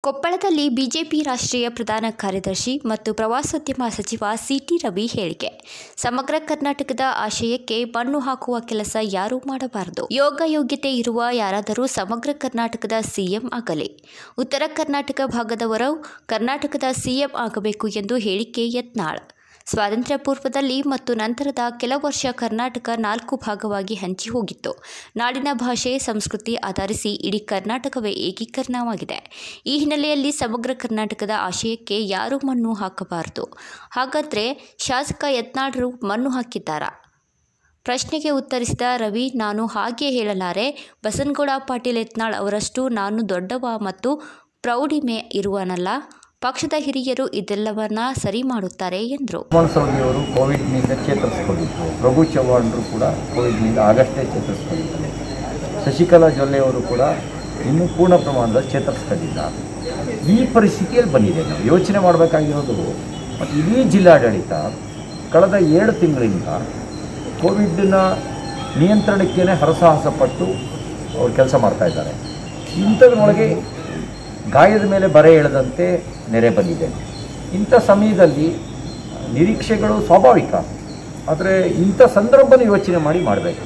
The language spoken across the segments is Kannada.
ಕೊಪ್ಪಳದಲ್ಲಿ ಬಿಜೆಪಿ ರಾಷ್ಟ್ರೀಯ ಪ್ರಧಾನ ಕಾರ್ಯದರ್ಶಿ ಮತ್ತು ಪ್ರವಾಸೋದ್ಯಮ ಸಚಿವ ಸಿಟಿ ರವಿ ಹೇಳಿಕೆ ಸಮಗ್ರ ಕರ್ನಾಟಕದ ಆಶಯಕ್ಕೆ ಮಣ್ಣು ಹಾಕುವ ಕೆಲಸ ಯಾರೂ ಮಾಡಬಾರದು ಯೋಗ ಯೋಗ್ಯತೆ ಇರುವ ಯಾರಾದರೂ ಸಮಗ್ರ ಕರ್ನಾಟಕದ ಸಿಎಂ ಆಗಲಿ ಉತ್ತರ ಕರ್ನಾಟಕ ಭಾಗದವರು ಕರ್ನಾಟಕದ ಸಿಎಂ ಆಗಬೇಕು ಎಂದು ಹೇಳಿಕೆ ಯತ್ನಾಳ್ ಸ್ವಾತಂತ್ರ್ಯ ಪೂರ್ವದಲ್ಲಿ ಮತ್ತು ನಂತರದ ಕೆಲ ವರ್ಷ ಕರ್ನಾಟಕ ನಾಲ್ಕು ಭಾಗವಾಗಿ ಹಂಚಿ ಹೋಗಿತ್ತು ನಾಡಿನ ಭಾಷೆ ಸಂಸ್ಕೃತಿ ಆಧರಿಸಿ ಇಡೀ ಕರ್ನಾಟಕವೇ ಏಕೀಕರಣವಾಗಿದೆ ಈ ಹಿನ್ನೆಲೆಯಲ್ಲಿ ಸಮಗ್ರ ಕರ್ನಾಟಕದ ಆಶಯಕ್ಕೆ ಯಾರೂ ಮಣ್ಣು ಹಾಕಬಾರದು ಹಾಗಾದರೆ ಶಾಸಕ ಯತ್ನಾಳರು ಮಣ್ಣು ಹಾಕಿದ್ದಾರಾ ಪ್ರಶ್ನೆಗೆ ಉತ್ತರಿಸಿದ ರವಿ ನಾನು ಹಾಗೆ ಹೇಳಲಾರೆ ಬಸನಗೌಡ ಪಾಟೀಲ್ ಯತ್ನಾಳ್ ಅವರಷ್ಟು ನಾನು ದೊಡ್ಡವ ಮತ್ತು ಪ್ರೌಢಿಮೆ ಇರುವನಲ್ಲ ಪಕ್ಷದ ಹಿರಿಯರು ಇದೆಲ್ಲವನ್ನ ಸರಿ ಮಾಡುತ್ತಾರೆ ಎಂದರು ಅವರು ಕೋವಿಡ್ನಿಂದ ಚೇತರಿಸ್ಕೊಂಡಿದ್ರು ಪ್ರಭು ಚವ್ಹಾಣ್ರು ಕೂಡ ಕೋವಿಡ್ನಿಂದ ಆಗಷ್ಟೇ ಚೇತರಿಸ್ಕೊಂಡಿದ್ದಾರೆ ಶಶಿಕಲಾ ಜೊಲ್ಲೆಯವರು ಕೂಡ ಇನ್ನೂ ಪೂರ್ಣ ಪ್ರಮಾಣದಲ್ಲಿ ಚೇತರಿಸ್ಕೊಂಡಿಲ್ಲ ಈ ಪರಿಸ್ಥಿತಿಯಲ್ಲಿ ಬಂದಿದೆ ನಾವು ಯೋಚನೆ ಮಾಡಬೇಕಾಗಿರೋದು ಮತ್ತು ಇಡೀ ಜಿಲ್ಲಾಡಳಿತ ಕಳೆದ ಎರಡು ತಿಂಗಳಿಂದ ಕೋವಿಡ್ನ ನಿಯಂತ್ರಣಕ್ಕೇ ಹರಸಾಹಸ ಪಟ್ಟು ಅವ್ರು ಕೆಲಸ ಮಾಡ್ತಾ ಇದ್ದಾರೆ ಇಂಥದ್ರೊಳಗೆ ಗಾಯದ ಮೇಲೆ ಬರೆ ಎಳೆದಂತೆ ನೆರೆ ಬಂದಿದೆ ಇಂಥ ಸಮಯದಲ್ಲಿ ನಿರೀಕ್ಷೆಗಳು ಸ್ವಾಭಾವಿಕ ಆದರೆ ಇಂಥ ಸಂದರ್ಭನ ಯೋಚನೆ ಮಾಡಿ ಮಾಡಬೇಕು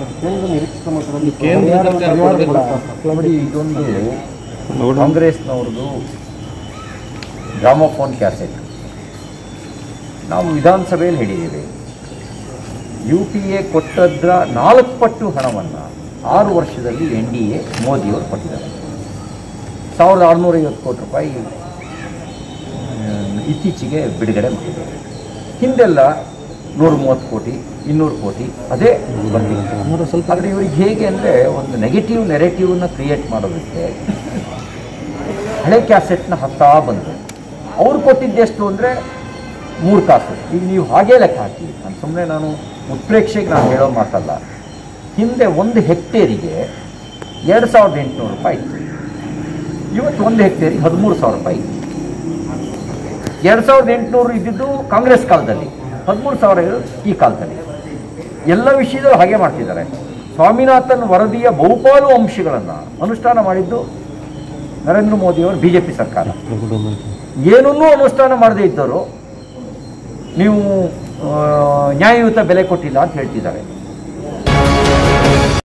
ನೋಡಿ ಇದೊಂದು ಕಾಂಗ್ರೆಸ್ನವ್ರದ್ದು ಗ್ರಾಮೋಫೋನ್ ಕ್ಯಾಸೆಟ್ ನಾವು ವಿಧಾನಸಭೆಯಲ್ಲಿ ಹೇಳಿದ್ದೀವಿ ಯು ಪಿ ಎ ಕೊಟ್ಟದ್ರ ನಾಲ್ಕು ಪಟ್ಟು ಹಣವನ್ನು ಆರು ವರ್ಷದಲ್ಲಿ ಎನ್ ಡಿ ಎ ಮೋದಿಯವರು ಕೊಟ್ಟಿದ್ದಾರೆ ಸಾವಿರದ ಆರುನೂರೈವತ್ತು ಕೋಟಿ ರೂಪಾಯಿ ಆ, ಇತ್ತೀಚೆಗೆ ಬಿಡುಗಡೆ ಮಾಡಿದ್ದಾರೆ ಹಿಂದೆಲ್ಲ ನೂರ ಮೂವತ್ತು ಕೋಟಿ ಇನ್ನೂರು ಕೋಟಿ ಅದೇ ಬಂದಿತ್ತು ಆದರೆ ಇವ್ರಿಗೆ ಹೇಗೆ ಅಂದರೆ ಒಂದು ನೆಗೆಟಿವ್ ನೆರೆಟಿವ್ನ ಕ್ರಿಯೇಟ್ ಮಾಡೋದಕ್ಕೆ ಹಳೆ ಕ್ಯಾಸೆಟ್ನ ಹತ್ತಾ ಬಂದರು ಅವ್ರು ಕೊಟ್ಟಿದ್ದೆಷ್ಟು ಅಂದರೆ ಮೂರು ಕಾಸು ಈಗ ನೀವು ಹಾಗೇ ಲೆಕ್ಕ ಹಾಕಿ ನಾನು ಸುಮ್ಮನೆ ನಾನು ಉತ್ಪ್ರೇಕ್ಷೆಗೆ ನಾನು ಹೇಳೋ ಮಾತಲ್ಲ ಹಿಂದೆ ಒಂದು ಹೆಕ್ಟೇರಿಗೆ ಎರಡು ಸಾವಿರದ ಎಂಟುನೂರು ರೂಪಾಯಿ ಇತ್ತು ಇವತ್ತು ಒಂದು ಹೆಕ್ಟೇರಿಗೆ ಹದಿಮೂರು ಸಾವಿರ ರೂಪಾಯಿ ಇತ್ತು ಎರಡು ಸಾವಿರದ ಎಂಟುನೂರು ಇದ್ದಿದ್ದು ಕಾಂಗ್ರೆಸ್ ಕಾಲದಲ್ಲಿ ಹದಿಮೂರು ಸಾವಿರ ಇರೋದು ಈ ಕಾಲದಲ್ಲಿ ಎಲ್ಲ ವಿಷಯದಲ್ಲೂ ಹಾಗೆ ಮಾಡ್ತಿದ್ದಾರೆ ಸ್ವಾಮಿನಾಥನ್ ವರದಿಯ ಬಹುಪಾಲು ಅಂಶಗಳನ್ನು ಅನುಷ್ಠಾನ ಮಾಡಿದ್ದು ನರೇಂದ್ರ ಮೋದಿಯವರು ಬಿ ಜೆ ಪಿ ಸರ್ಕಾರ ಏನನ್ನೂ ಅನುಷ್ಠಾನ ಮಾಡದೇ ಇದ್ದವರು ನೀವು ಆ, ನ್ಯಾಯಯುತ ಬೆಲೆ ಕೊಟ್ಟಿಲ್ಲ ಅಂತ ಹೇಳ್ತಿದ್ದಾರೆ